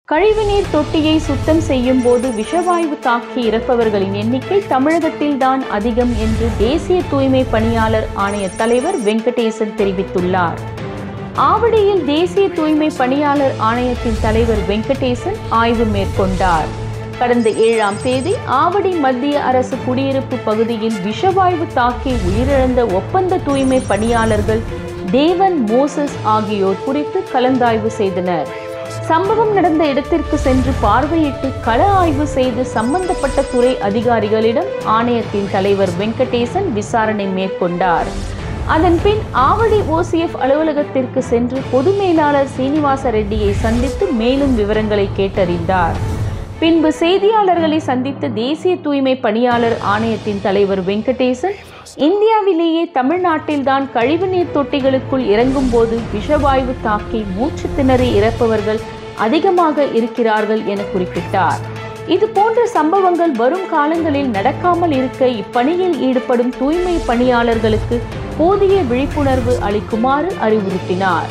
கழிவுநீர் தொட்டியை சுத்தம் செய்யும் போது விஷவாயு தாக்கி இறப்பவர்களின் எண்ணிக்கை தமிழகத்தில்தான் அதிகம் என்று தேசிய தூய்மை பணியாளர் ஆணைய தலைவர் வெங்கடேசன் தெரிவித்துள்ளார் ஆவடியில் தேசிய தூய்மை பணியாளர் ஆணையத்தின் தலைவர் வெங்கடேசன் ஆய்வு மேற்கொண்டார் கடந்த ஏழாம் தேதி ஆவடி மத்திய அரசு குடியிருப்பு பகுதியில் விஷவாயு தாக்கி உயிரிழந்த ஒப்பந்த தூய்மை பணியாளர்கள் தேவன் மோசஸ் ஆகியோர் குறித்து கலந்தாய்வு செய்தனர் சம்பவம் நடந்த இடத்திற்கு சென்று பார்வையிட்டு கள ஆய்வு செய்து சம்பந்தப்பட்ட துறை அதிகாரிகளிடம் ஆணையத்தின் தலைவர் வெங்கடேசன் விசாரணை மேற்கொண்டார் அதன் பின் ஆவடி ஓசிஎஃப் அலுவலகத்திற்கு சென்று பொது மேலாளர் சீனிவாச ரெட்டியை சந்தித்து மேலும் விவரங்களை கேட்டறிந்தார் பின்பு செய்தியாளர்களை சந்தித்த தேசிய தூய்மை பணியாளர் ஆணையத்தின் தலைவர் வெங்கடேசன் இந்தியாவிலேயே தமிழ்நாட்டில்தான் கழிவுநீர் தொட்டிகளுக்குள் இறங்கும் போது விஷவாயு தாக்கி மூச்சு திணறி இறப்பவர்கள் அதிகமாக இருக்கிறார்கள் என குறிப்பிட்டார் இது போன்ற சம்பவங்கள் வரும் காலங்களில் நடக்காமல் இருக்க இப்பணியில் ஈடுபடும் தூய்மை பணியாளர்களுக்கு போதிய விழிப்புணர்வு அளிக்குமாறு அறிவுறுத்தினார்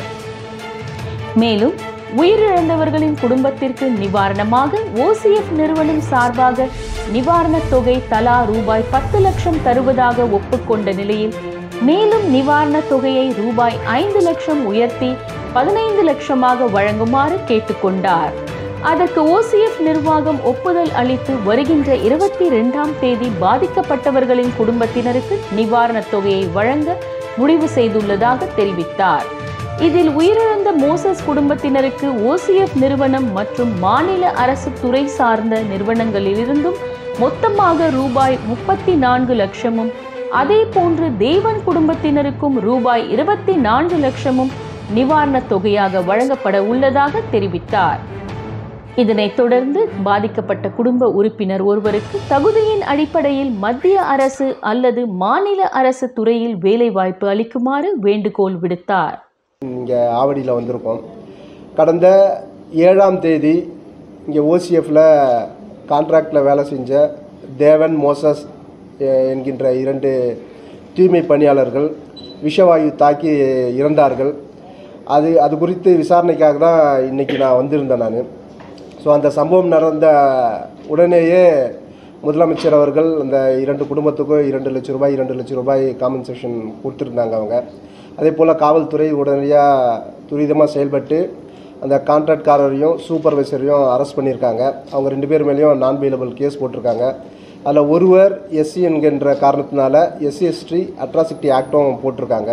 மேலும் உயிரிழந்தவர்களின் குடும்பத்திற்கு நிவாரணமாக ஓசிஎஃப் நிறுவனம் சார்பாக நிவாரணத் தொகை தலா ரூபாய் பத்து லட்சம் தருவதாக ஒப்புக்கொண்ட நிலையில் மேலும் நிவாரணத் தொகையை ரூபாய் ஐந்து லட்சம் உயர்த்தி பதினைந்து லட்சமாக வழங்குமாறு கேட்டுக்கொண்டார் அதற்கு ஓசிஎஃப் நிர்வாகம் ஒப்புதல் அளித்து வருகின்ற இருபத்தி இரண்டாம் தேதி பாதிக்கப்பட்டவர்களின் குடும்பத்தினருக்கு நிவாரணத் தொகையை வழங்க முடிவு செய்துள்ளதாக தெரிவித்தார் இதில் உயிரிழந்த மோசஸ் குடும்பத்தினருக்கு ஓசிஎஃப் நிறுவனம் மற்றும் மாநில அரசு துறை சார்ந்த நிறுவனங்களிலிருந்தும் மொத்தமாக ரூபாய் முப்பத்தி நான்கு லட்சமும் அதே போன்று தேவன் குடும்பத்தினருக்கும் ரூபாய் இருபத்தி நான்கு லட்சமும் நிவாரணத் தொகையாக வழங்கப்பட உள்ளதாக தெரிவித்தார் இதனைத் தொடர்ந்து பாதிக்கப்பட்ட குடும்ப உறுப்பினர் ஒருவருக்கு தகுதியின் அடிப்படையில் மத்திய அரசு அல்லது மாநில அரசு துறையில் வேலைவாய்ப்பு அளிக்குமாறு வேண்டுகோள் விடுத்தார் இங்கே ஆவடியில் வந்திருக்கோம் கடந்த ஏழாம் தேதி இங்கே ஓசிஎஃப்பில் கான்ட்ராக்டில் வேலை செஞ்ச தேவன் மோசஸ் எ- என்கின்ற இரண்டு தூய்மை பணியாளர்கள் விஷவாயு தாக்கி இறந்தார்கள் அது அது குறித்து விசாரணைக்காக தான் இன்றைக்கி நான் வந்திருந்தேன் நான் ஸோ அந்த சம்பவம் நடந்த உடனேயே முதலமைச்சர் அவர்கள் அந்த இரண்டு குடும்பத்துக்கும் இரண்டு லட்சம் ரூபாய் இரண்டு லட்சம் ரூபாய் காம்பன்சேஷன் கொடுத்துருந்தாங்க அவங்க அதே போல் காவல்துறை உடனடியாக துரிதமாக செயல்பட்டு அந்த கான்ட்ராக்ட்காரரையும் சூப்பர்வைசரையும் அரெஸ்ட் பண்ணியிருக்காங்க அவங்க ரெண்டு பேர் மேலேயும் நான் பெயிலபிள் கேஸ் போட்டிருக்காங்க அதில் ஒருவர் எஸ்சி என்கின்ற காரணத்தினால எஸ்சி எஸ்டி அட்ராசிட்டி ஆக்டும் போட்டிருக்காங்க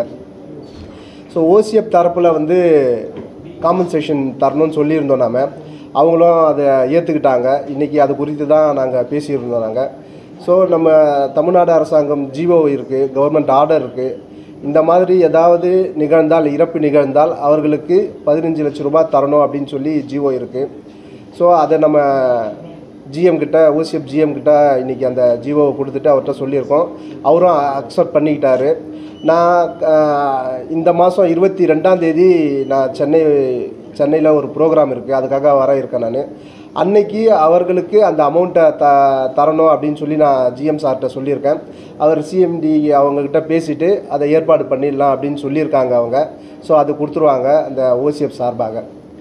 ஸோ ஓசிஎஃப் தரப்பில் வந்து காம்பன்சேஷன் தரணும்னு சொல்லியிருந்தோம் நாம அவங்களும் அதை ஏற்றுக்கிட்டாங்க இன்றைக்கி அது குறித்து தான் நாங்கள் பேசியிருந்தோம் நாங்கள் ஸோ நம்ம தமிழ்நாடு அரசாங்கம் ஜிஓ இருக்குது கவர்மெண்ட் ஆர்டர் இருக்குது இந்த மாதிரி ஏதாவது நிகழ்ந்தால் இறப்பு நிகழ்ந்தால் அவர்களுக்கு பதினஞ்சு லட்சம் ரூபாய் தரணும் அப்படின்னு சொல்லி ஜிஓ இருக்குது ஸோ அதை நம்ம ஜிஎம் கிட்ட ஓசிஎஃப் ஜிஎம் கிட்ட இன்றைக்கி அந்த ஜிஓவை கொடுத்துட்டு அவர்கிட்ட சொல்லியிருக்கோம் அவரும் அக்செப்ட் பண்ணிக்கிட்டாரு நான் அஹ், இந்த மாதம் இருபத்தி ரெண்டாம் தேதி நான் சென்னை சென்னையில் ஒரு ப்ரோக்ராம் இருக்குது அதுக்காக வர இருக்கேன் நான் அன்னைக்கு அவர்களுக்கு அந்த அமௌண்ட்டை த தரணும் அப்படின்னு சொல்லி நான் ஜிஎம் சார்கிட்ட சொல்லியிருக்கேன் அவர் சிஎம்டி அவங்கக்கிட்ட பேசிவிட்டு அதை ஏற்பாடு பண்ணிடலாம் அப்படின்னு சொல்லியிருக்காங்க அவங்க ஸோ அது கொடுத்துருவாங்க அந்த ஓசிஎஃப் சார்பாக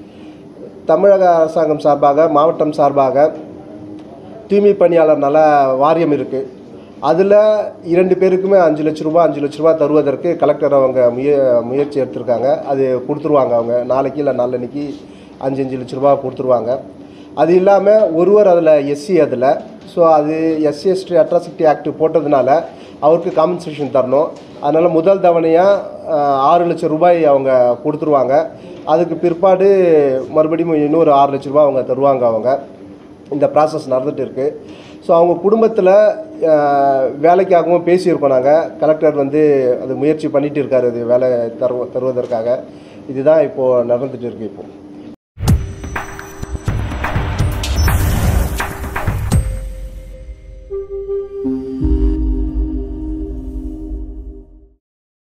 தமிழக அரசாங்கம் சார்பாக மாவட்டம் சார்பாக தூய்மை பணியாளர் நல வாரியம் இருக்குது அதில் இரண்டு பேருக்குமே அஞ்சு லட்ச ரூபா அஞ்சு லட்ச ரூபா தருவதற்கு கலெக்டர் அவங்க முய முயற்சி எடுத்திருக்காங்க அது கொடுத்துருவாங்க அவங்க நாளைக்கு இல்லை நாளன்னைக்கு அஞ்சு அஞ்சு லட்ச ரூபா கொடுத்துருவாங்க அது இல்லாமல் ஒருவர் அதில் எஸ்சி அதில் ஸோ அது எஸ்சி எஸ்டி அட்ராசிட்டி ஆக்ட் போட்டதுனால அவருக்கு காம்பன்சேஷன் தரணும் அதனால் முதல் தவணையாக ஆறு லட்சம் ரூபாய் அவங்க கொடுத்துருவாங்க அதுக்கு பிற்பாடு மறுபடியும் இன்னொரு ஆறு லட்ச ரூபாய் அவங்க தருவாங்க அவங்க இந்த ப்ராசஸ் நடந்துட்டு இருக்கு ஸோ அவங்க குடும்பத்தில் வேலைக்காகவும் பேசியிருக்கோம் நாங்கள் கலெக்டர் வந்து அது முயற்சி பண்ணிட்டு இருக்காரு இது வேலை தருவ தருவதற்காக இதுதான் இப்போது நடந்துட்டு இருக்கு இப்போது